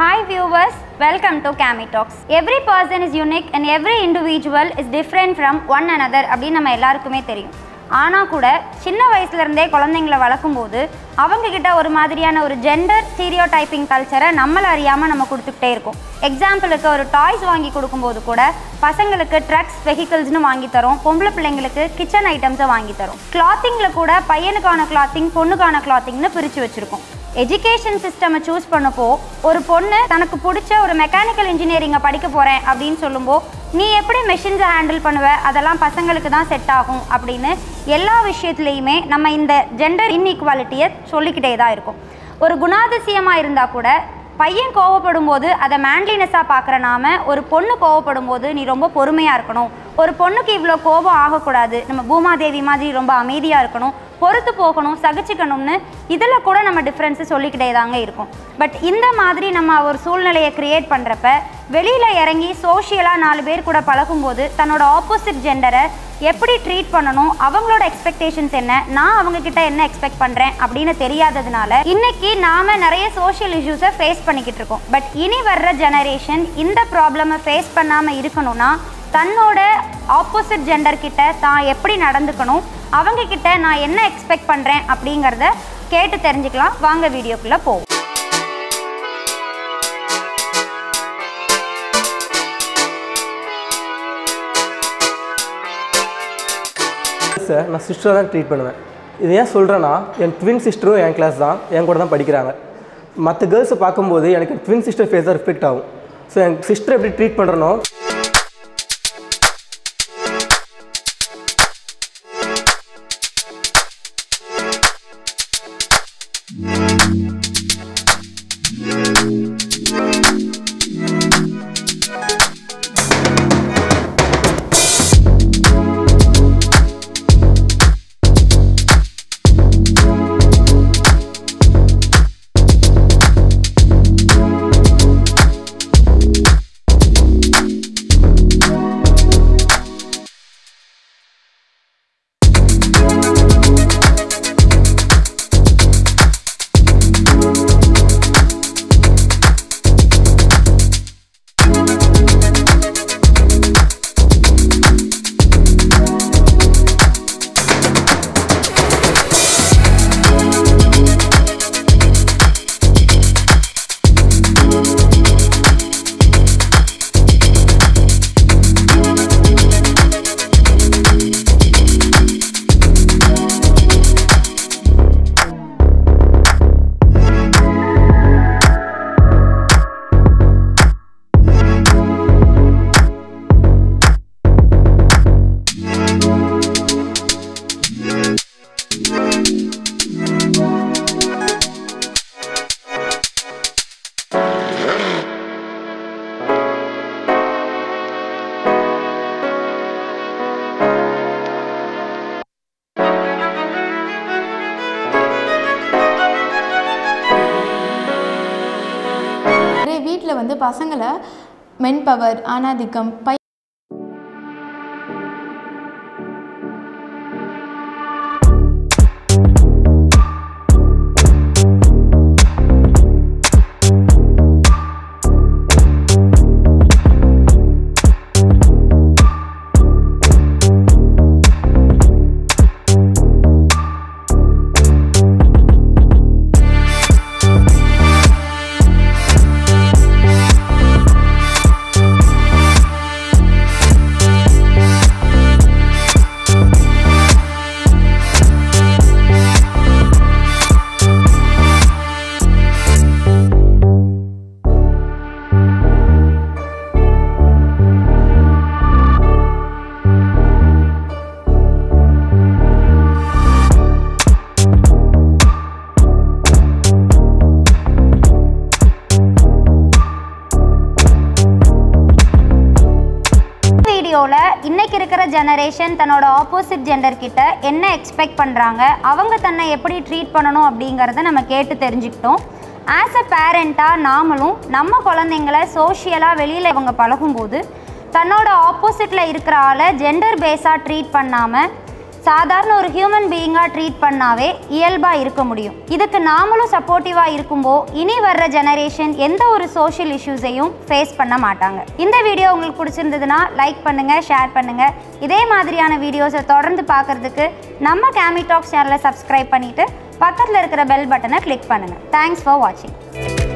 Hi viewers, welcome to Cami Talks. Every person is unique and every individual is different from one another அப்படின்னு நம்ம எல்லாருக்குமே தெரியும் ஆனால் கூட சின்ன வயசுலேருந்தே குழந்தைங்கள வளர்க்கும்போது அவங்க கிட்ட ஒரு மாதிரியான ஒரு ஜெண்டர் ஸ்டீரியோ டைப்பிங் கல்ச்சரை நம்மள அறியாமல் நம்ம கொடுத்துக்கிட்டே இருக்கோம் எக்ஸாம்பிளுக்கு ஒரு டாய்ஸ் வாங்கி கொடுக்கும்போது கூட பசங்களுக்கு ட்ரக்ஸ் வெஹிக்கிள்ஸ்னு வாங்கி தரோம் பொம்பளை பிள்ளைங்களுக்கு கிச்சன் ஐட்டம்ஸை வாங்கி தரோம் கிளாத்திங்கில் கூட பையனுக்கான கிளாத்திங் பொண்ணுக்கான கிளாத்திங்னு பிரித்து வச்சுருக்கோம் எஜுகேஷன் சிஸ்டமை சூஸ் பண்ணப்போ ஒரு பொண்ணு தனக்கு பிடிச்ச ஒரு மெக்கானிக்கல் இன்ஜினியரிங்கை படிக்க போகிறேன் அப்படின்னு சொல்லும்போ நீ எப்படி மெஷின்ஸை ஹேண்டில் பண்ணுவ அதெல்லாம் பசங்களுக்கு தான் செட் ஆகும் அப்படின்னு எல்லா விஷயத்துலையுமே நம்ம இந்த ஜெண்டர் இன்இக்வாலிட்டியை சொல்லிக்கிட்டே தான் இருக்கோம் ஒரு குணாதிசயமாக இருந்தால் கூட பையன் கோவப்படும் போது அதை மேன்லினஸாக பார்க்குற நாம ஒரு பொண்ணு கோவப்படும் போது நீ ரொம்ப பொறுமையாக இருக்கணும் ஒரு பொண்ணுக்கு இவ்வளோ கோபம் ஆகக்கூடாது நம்ம பூமாதேவி மாதிரி ரொம்ப அமைதியாக இருக்கணும் பொறுத்து போகணும் சகிச்சுக்கணும்னு இதில் கூட நம்ம டிஃப்ரென்ஸு சொல்லிக்கிட்டே தாங்க இருக்கும் பட் இந்த மாதிரி நம்ம ஒரு சூழ்நிலையை க்ரியேட் பண்ணுறப்ப வெளியில் இறங்கி சோஷியலாக நாலு பேர் கூட பழகும்போது தன்னோட ஆப்போசிட் ஜெண்டரை எப்படி ட்ரீட் பண்ணணும் அவங்களோட எக்ஸ்பெக்டேஷன்ஸ் என்ன நான் அவங்க கிட்ட என்ன எக்ஸ்பெக்ட் பண்ணுறேன் அப்படின்னு தெரியாததுனால இன்னைக்கு நாம நிறைய சோஷியல் இஷ்யூஸை ஃபேஸ் பண்ணிக்கிட்டு இருக்கோம் பட் இனி வர்ற ஜெனரேஷன் இந்த ப்ராப்ளமை ஃபேஸ் பண்ணாமல் இருக்கணும்னா தன்னோட ஆப்போசிட் ஜெண்டர் கிட்ட தான் எப்படி நடந்துக்கணும் அவங்க கிட்ட நான் என்ன எக்ஸ்பெக்ட் பண்ணுறேன் அப்படிங்கிறத கேட்டு தெரிஞ்சுக்கலாம் வாங்க வீடியோக்குள்ளே போவோம் சார் நான் சிஸ்டரை தான் ட்ரீட் பண்ணுவேன் இது ஏன் சொல்கிறேன்னா என் ட்வின் சிஸ்டரும் என் கிளாஸ் தான் என் கூட தான் படிக்கிறாங்க மற்ற கேர்ள்ஸை பார்க்கும்போது எனக்கு ட்வின் சிஸ்டர் ஃபேஸ் தான் ரிஃப்ளெக்ட் ஆகும் ஸோ என் சிஸ்டர் எப்படி ட்ரீட் பண்ணுறனோ நிறைய வீட்டில் வந்து பசங்களை மென் பவர் ஆணாதிக்கம் பை வீடியோவில் இன்னைக்கு இருக்கிற ஜெனரேஷன் தன்னோட ஆப்போசிட் ஜெண்டர் கிட்ட என்ன எக்ஸ்பெக்ட் பண்ணுறாங்க அவங்க தன்னை எப்படி ட்ரீட் பண்ணணும் அப்படிங்கிறத நம்ம கேட்டு தெரிஞ்சுக்கிட்டோம் ஆஸ் அ பேரண்ட்டாக நாமளும் நம்ம குழந்தைங்கள சோஷியலாக வெளியில் இவங்க பழகும்போது தன்னோட ஆப்போசிட்டில் இருக்கிற ஆளை ஜெண்டர் பேஸாக ட்ரீட் பண்ணாமல் சாதாரண ஒரு ஹியூமன் பீயிங்காக ட்ரீட் பண்ணாவே இயல்பாக இருக்க முடியும் இதுக்கு நாமளும் சப்போர்ட்டிவாக இருக்கும்போ இனி வர்ற ஜெனரேஷன் எந்த ஒரு சோஷியல் இஷ்யூஸையும் ஃபேஸ் பண்ண மாட்டாங்க இந்த வீடியோ உங்களுக்கு பிடிச்சிருந்ததுன்னா லைக் பண்ணுங்கள் ஷேர் பண்ணுங்கள் இதே மாதிரியான வீடியோஸை தொடர்ந்து பார்க்குறதுக்கு நம்ம கேமி டாக்ஸ் சேனலை சப்ஸ்கிரைப் பண்ணிவிட்டு பக்கத்தில் இருக்கிற பெல் பட்டனை கிளிக் பண்ணுங்கள் தேங்க்ஸ் ஃபார் வாட்சிங்